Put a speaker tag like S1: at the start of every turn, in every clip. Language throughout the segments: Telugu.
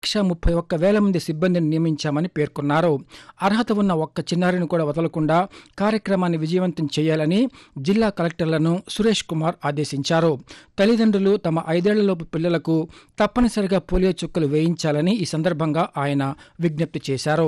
S1: లక్ష ముప్పై ఒక్క వేల మంది సిబ్బందిని నియమించామని పేర్కొన్నారు అర్హత ఉన్న ఒక్క చిన్నారిని కూడా వదలకుండా కార్యక్రమాన్ని విజయవంతం చేయాలని జిల్లా కలెక్టర్లను సురేష్ కుమార్ ఆదేశించారు తల్లిదండ్రులు తమ ఐదేళ్లలోపు పిల్లలకు తప్పనిసరిగా పోలియో చుక్కలు వేయించాలని ఈ సందర్భంగా ఆయన విజ్ఞప్తి చేశారు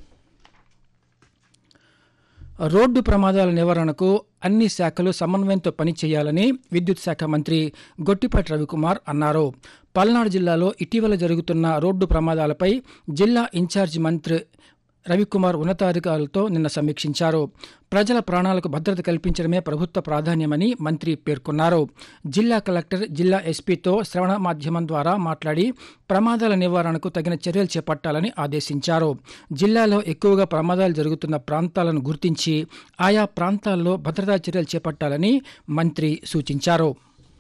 S1: రోడ్డు ప్రమాదాల నివారణకు అన్ని శాఖలు సమన్వయంతో పనిచేయాలని విద్యుత్ శాఖ మంత్రి గొట్టిపాటి రవికుమార్ అన్నారు పల్నాడు జిల్లాలో ఇటీవల జరుగుతున్న రోడ్డు ప్రమాదాలపై జిల్లా ఇన్ఛార్జి మంత్రి రవికుమార్ ఉన్నతాధికారులతో నిన్న సమీక్షించారు ప్రజల ప్రాణాలకు భద్రత కల్పించడమే ప్రభుత్వ ప్రాధాన్యమని మంత్రి పేర్కొన్నారు జిల్లా కలెక్టర్ జిల్లా ఎస్పీతో శ్రవణ మాధ్యమం ద్వారా మాట్లాడి ప్రమాదాల నివారణకు తగిన చర్యలు చేపట్టాలని ఆదేశించారు జిల్లాలో ఎక్కువగా ప్రమాదాలు జరుగుతున్న ప్రాంతాలను గుర్తించి ఆయా ప్రాంతాల్లో భద్రతా చర్యలు చేపట్టాలని మంత్రి సూచించారు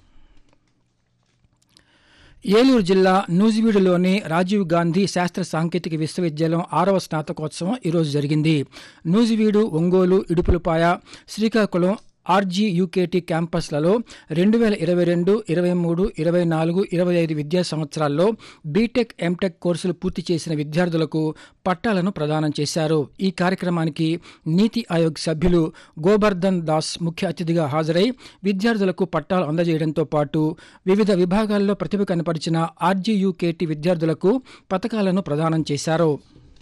S1: ఏలూరు జిల్లా నూజివీడులోని రాజీవ్ గాంధీ శాస్త్ర సాంకేతిక విశ్వవిద్యాలయం ఆరవ స్నాతకోత్సవం ఈరోజు జరిగింది నూజివీడు ఒంగోలు ఇడుపులపాయ శ్రీకాకుళం ఆర్జీ యూకేటీ క్యాంపస్లలో రెండు వేల ఇరవై రెండు ఇరవై మూడు ఇరవై నాలుగు ఇరవై ఐదు విద్యా సంవత్సరాల్లో బీటెక్ ఎంటెక్ కోర్సులు పూర్తి చేసిన విద్యార్థులకు పట్టాలను ప్రదానం చేశారు ఈ కార్యక్రమానికి నీతి ఆయోగ్ సభ్యులు గోబర్ధన్ దాస్ ముఖ్య అతిథిగా హాజరై విద్యార్థులకు పట్టాలు అందజేయడంతో పాటు వివిధ విభాగాల్లో ప్రతిభ కనపరిచిన ఆర్జీయూకేటీ విద్యార్థులకు పథకాలను ప్రదానం చేశారు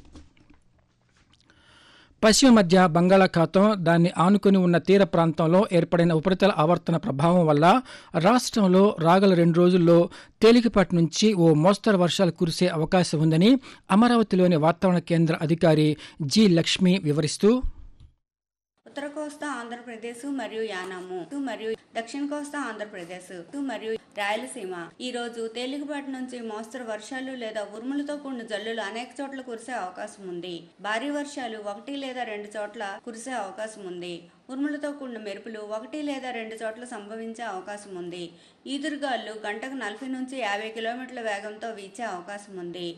S1: పశ్చిమ మధ్య బంగాళాఖాతం దాన్ని ఆనుకుని ఉన్న తీర ప్రాంతంలో ఏర్పడిన ఉపరితల ఆవర్తన ప్రభావం వల్ల రాష్ట్రంలో రాగల రెండు రోజుల్లో తేలికపాటి నుంచి ఓ మోస్తరు వర్షాలు కురిసే అవకాశం ఉందని అమరావతిలోని వాతావరణ కేంద్ర అధికారి జి లక్ష్మి వివరిస్తూ
S2: ఉత్తర కోస్తా ఆంధ్రప్రదేశ్ మరియు యానాము మరియు దక్షిణ కోస్తా ఆంధ్రప్రదేశ్ మరియు రాయలసీమ ఈ రోజు తేలికపాటి నుంచి మోస్తరు వర్షాలు లేదా ఉరుములతో కూడిన జల్లులు అనేక చోట్ల కురిసే అవకాశం ఉంది భారీ వర్షాలు ఒకటి లేదా రెండు చోట్ల కురిసే అవకాశం ఉంది ఉరుములతో కూడిన మెరుపులు ఒకటి లేదా రెండు చోట్ల సంభవించే అవకాశం ఉంది ఈదురుగాలు గంటకు నలభై నుంచి యాభై కిలోమీటర్ల వేగంతో వీచే అవకాశం ఉంది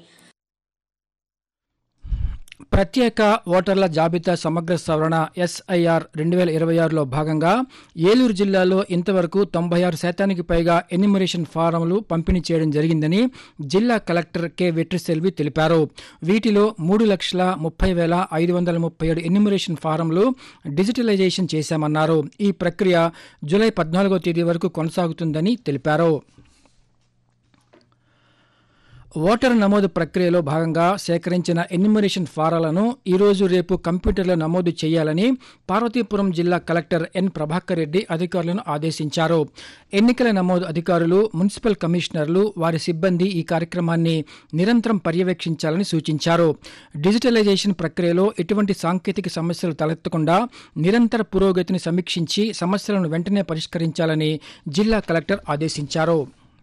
S1: ప్రత్యేక ఓటర్ల జాబితా సమగ్ర సవరణ ఎస్ఐఆర్ రెండు వేల ఇరవై ఆరులో భాగంగా ఏలూరు జిల్లాలో ఇంతవరకు తొంభై ఆరు శాతానికి పైగా ఎన్యూమరేషన్ ఫారంలు పంపిణీ చేయడం జరిగిందని జిల్లా కలెక్టర్ కె వెట్రిసెల్వి తెలిపారు వీటిలో మూడు లక్షల ముప్పై వేల ఐదు వందల ముప్పై ఏడు ఎన్యూమరేషన్ ఫారంలు డిజిటలైజేషన్ చేశామన్నారు ఈ ప్రక్రియ జూలై పద్నాలుగో తేదీ వరకు కొనసాగుతుందని తెలిపారు ఓటరు నమోదు ప్రక్రియలో భాగంగా సేకరించిన ఎన్యూమరేషన్ ఫారాలను ఈరోజు రేపు కంప్యూటర్లో నమోదు చేయాలని పార్వతీపురం జిల్లా కలెక్టర్ ఎన్ ప్రభాకర్ రెడ్డి అధికారులను ఆదేశించారు ఎన్నికల నమోదు అధికారులు మున్సిపల్ కమిషనర్లు వారి సిబ్బంది ఈ కార్యక్రమాన్ని నిరంతరం పర్యవేక్షించాలని సూచించారు డిజిటలైజేషన్ ప్రక్రియలో ఎటువంటి సాంకేతిక సమస్యలు తలెత్తకుండా నిరంతర పురోగతిని సమీక్షించి సమస్యలను వెంటనే పరిష్కరించాలని జిల్లా కలెక్టర్ ఆదేశించారు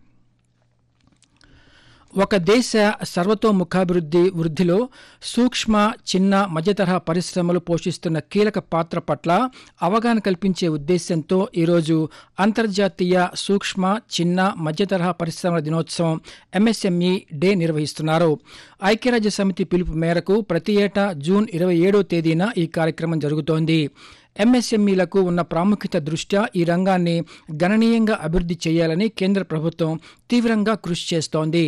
S1: ఒక దేశ సర్వతోముఖాభివృద్ధి వృద్ధిలో సూక్ష్మ చిన్న మధ్యతరహా పరిశ్రమలు పోషిస్తున్న కీలక పాత్ర పట్ల అవగాహన కల్పించే ఉద్దేశంతో ఈరోజు అంతర్జాతీయ సూక్ష్మ చిన్న మధ్యతరహా పరిశ్రమల దినోత్సవం ఎంఎస్ఎంఈ డే నిర్వహిస్తున్నారు ఐక్యరాజ్య సమితి పిలుపు మేరకు ప్రతి ఏటా జూన్ ఇరవై ఏడో తేదీన ఈ కార్యక్రమం జరుగుతోంది ఎంఎస్ఎంఈలకు ఉన్న ప్రాముఖ్యత దృష్ట్యా ఈ రంగాన్ని గణనీయంగా అభివృద్ధి చేయాలని కేంద్ర ప్రభుత్వం తీవ్రంగా కృషి చేస్తోంది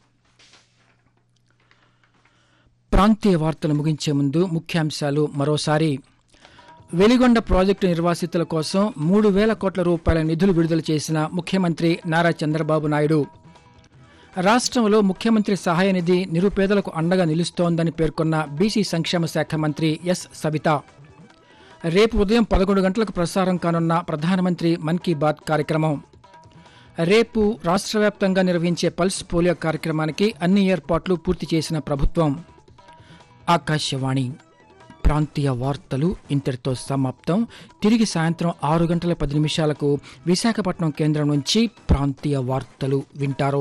S1: ప్రాంతీయ వార్తలు ముగించే ముందు ముఖ్యాంశాలు మరోసారి వెలిగొండ ప్రాజెక్టు నిర్వాసితుల కోసం మూడు వేల కోట్ల రూపాయల నిధులు విడుదల చేసిన ముఖ్యమంత్రి నారా చంద్రబాబు నాయుడు రాష్ట్రంలో ముఖ్యమంత్రి సహాయ నిధి నిరుపేదలకు అండగా నిలుస్తోందని పేర్కొన్న బీసీ సంక్షేమ శాఖ మంత్రి ఎస్ సవిత రేపు ఉదయం పదకొండు గంటలకు ప్రసారం కానున్న ప్రధానమంత్రి మన్ కీ బాత్ కార్యక్రమం రేపు రాష్ట్ర వ్యాప్తంగా నిర్వహించే పల్స్ పోలియో కార్యక్రమానికి అన్ని ఏర్పాట్లు పూర్తి చేసిన ప్రభుత్వం ఆకాశవాణి ప్రాంతీయ వార్తలు ఇంతటితో సమాప్తం తిరిగి సాయంత్రం ఆరు గంటల పది నిమిషాలకు విశాఖపట్నం కేంద్రం నుంచి ప్రాంతీయ వార్తలు వింటారు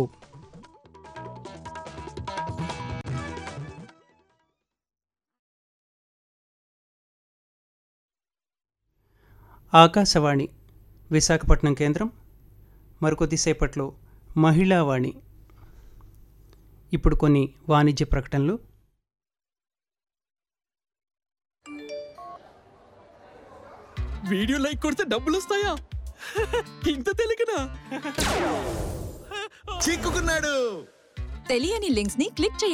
S3: ఆకాశవాణి విశాఖపట్నం కేంద్రం మరికొద్దిసేపట్లో మహిళావాణి ఇప్పుడు కొన్ని వాణిజ్య ప్రకటనలు
S4: వీడియో లైక్ కొడితే డబ్బులు వస్తాయా ఇంత తెలియకనా చిక్కుకున్నాడు
S5: తెలియని లింక్స్ ని క్లిక్ చేయండి